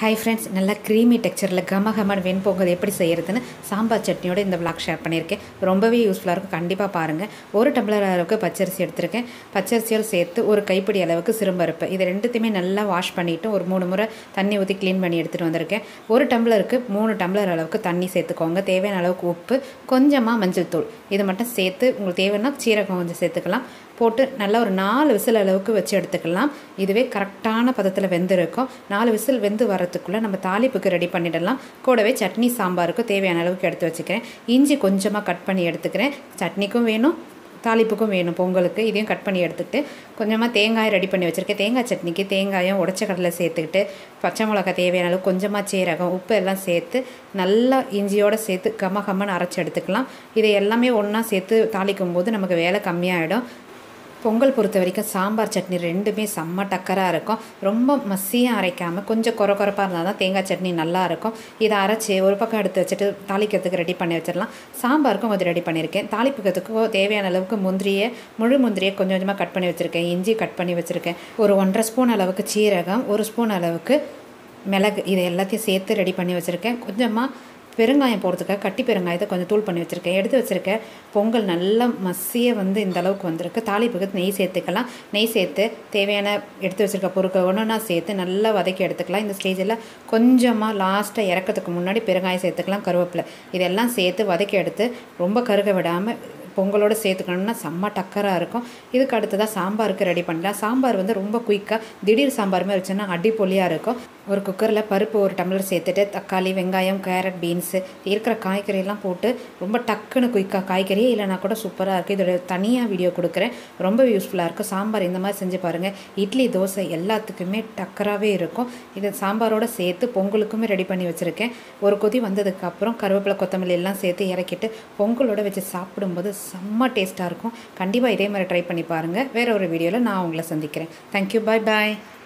hi friends நல்லா க்ரீமி டெக்ஸ்சரில் கம கமன் வெண்பொங்கல் எப்படி செய்கிறதுன்னு சாம்பார் சட்னியோட இந்த விளாக் ஷேர் பண்ணியிருக்கேன் ரொம்பவே யூஸ்ஃபுல்லாக இருக்கும் கண்டிப்பாக பாருங்கள் ஒரு டம்ளர் அளவுக்கு பச்சரிசி எடுத்திருக்கேன் பச்சரிசியோடு சேர்த்து ஒரு கைப்பிடி அளவுக்கு சிறும்பருப்பு இது ரெண்டுத்தையுமே நல்லா வாஷ் பண்ணிவிட்டு ஒரு மூணு முறை தண்ணி ஊற்றி க்ளீன் பண்ணி எடுத்துகிட்டு வந்திருக்கேன் ஒரு டம்ளருக்கு மூணு டம்ளர் அளவுக்கு தண்ணி சேர்த்துக்கோங்க தேவையான அளவுக்கு உப்பு கொஞ்சமாக மஞ்சள் தூள் இது மட்டும் சேர்த்து உங்களுக்கு தேவைன்னா சீரகம் கொஞ்சம் சேர்த்துக்கலாம் போட்டு நல்லா ஒரு நாலு விசில் அளவுக்கு வச்சு எடுத்துக்கலாம் இதுவே கரெக்டான பதத்தில் வெந்திருக்கும் நாலு விசில் வெந்து வரத்துக்குள்ளே நம்ம தாளிப்புக்கு ரெடி பண்ணிடலாம் கூடவே சட்னி சாம்பாருக்கு தேவையான அளவுக்கு எடுத்து வச்சுக்கிறேன் இஞ்சி கொஞ்சமாக கட் பண்ணி எடுத்துக்கிறேன் சட்னிக்கும் வேணும் தாளிப்புக்கும் வேணும் பொங்கலுக்கு இதையும் கட் பண்ணி எடுத்துக்கிட்டு கொஞ்சமாக தேங்காய் ரெடி பண்ணி வச்சுருக்கேன் தேங்காய் சட்னிக்கு தேங்காயும் உடச்ச கடலை சேர்த்துக்கிட்டு பச்சை மிளகா தேவையான அளவு கொஞ்சமாக சீரகம் உப்பு எல்லாம் சேர்த்து நல்லா இஞ்சியோடு சேர்த்து கம கம்மன்னு அரைச்சி எடுத்துக்கலாம் இதை எல்லாமே ஒன்றா சேர்த்து தாளிக்கும் போது நமக்கு வேலை கம்மியாகிடும் பொங்கல் பொறுத்த வரைக்கும் சாம்பார் சட்னி ரெண்டுமே செம்ம டக்கராக இருக்கும் ரொம்ப மசியாக அரைக்காமல் கொஞ்சம் குறை குறைப்பாக இருந்தால் தான் தேங்காய் சட்னி நல்லா இருக்கும் இதை அரைச்சி ஒரு பக்கம் எடுத்து வச்சுட்டு தாளிக்கிறதுக்கு ரெடி பண்ணி வச்சிடலாம் சாம்பாருக்கும் கொஞ்சம் ரெடி பண்ணியிருக்கேன் தாளிப்புக்கிறதுக்கு தேவையான அளவுக்கு முந்திரியை முழு முந்திரியை கொஞ்சம் கொஞ்சமாக கட் பண்ணி வச்சுருக்கேன் இஞ்சி கட் பண்ணி வச்சுருக்கேன் ஒரு ஒன்றரை ஸ்பூன் அளவுக்கு சீரகம் ஒரு ஸ்பூன் அளவுக்கு மிளகு இதை எல்லாத்தையும் சேர்த்து ரெடி பண்ணி வச்சுருக்கேன் கொஞ்சமாக பெருங்காயம் போடுறதுக்காக கட்டி பெருங்காயத்தை கொஞ்சம் தூள் பண்ணி வச்சுருக்கேன் எடுத்து வச்சுருக்கேன் பொங்கல் நல்லா மசிய வந்து இந்த அளவுக்கு வந்திருக்கு தாளிப்புக்கு நெய் சேர்த்துக்கலாம் நெய் சேர்த்து தேவையான எடுத்து வச்சுருக்க பொருட்கள் ஒன்று சேர்த்து நல்லா வதக்கி எடுத்துக்கலாம் இந்த ஸ்டேஜில் கொஞ்சமாக லாஸ்ட்டாக இறக்கிறதுக்கு முன்னாடி பெருங்காயம் சேர்த்துக்கலாம் கருவேப்பிலை இதெல்லாம் சேர்த்து வதக்கி எடுத்து ரொம்ப கருக விடாமல் பொங்கலோடு சேர்த்துக்கணும்னா செம்ம டக்கராக இருக்கும் இதுக்கு அடுத்ததாக சாம்பாருக்கு ரெடி பண்ணலாம் சாம்பார் வந்து ரொம்ப குயிக்காக திடீர் சாம்பார் மாதிரி வச்சுன்னா அடிப்பொலியாக இருக்கும் ஒரு குக்கரில் பருப்பு ஒரு டம்ளர் சேர்த்துட்டு தக்காளி வெங்காயம் கேரட் பீன்ஸு இருக்கிற காய்கறியெல்லாம் போட்டு ரொம்ப டக்குன்னு குயிக்காக காய்கறியே இல்லைனா கூட சூப்பராக இருக்குது இதோட தனியாக வீடியோ கொடுக்குறேன் ரொம்ப யூஸ்ஃபுல்லாக இருக்கும் சாம்பார் இந்த மாதிரி செஞ்சு பாருங்கள் இட்லி தோசை எல்லாத்துக்குமே டக்கராகவே இருக்கும் இது சாம்பாரோடு சேர்த்து பொங்கலுக்குமே ரெடி பண்ணி வச்சுருக்கேன் ஒரு கொதி வந்ததுக்கப்புறம் கருவேப்பிலை கொத்தமல்லி எல்லாம் சேர்த்து இறக்கிட்டு பொங்கலோட வச்சு சாப்பிடும்போது செம்ம டேஸ்ட்டாக இருக்கும் கண்டிப்பாக இதே மாதிரி ட்ரை பண்ணி பாருங்கள் வேறு ஒரு வீடியோவில் நான் உங்களை சந்திக்கிறேன் தேங்க்யூ பாய் பாய்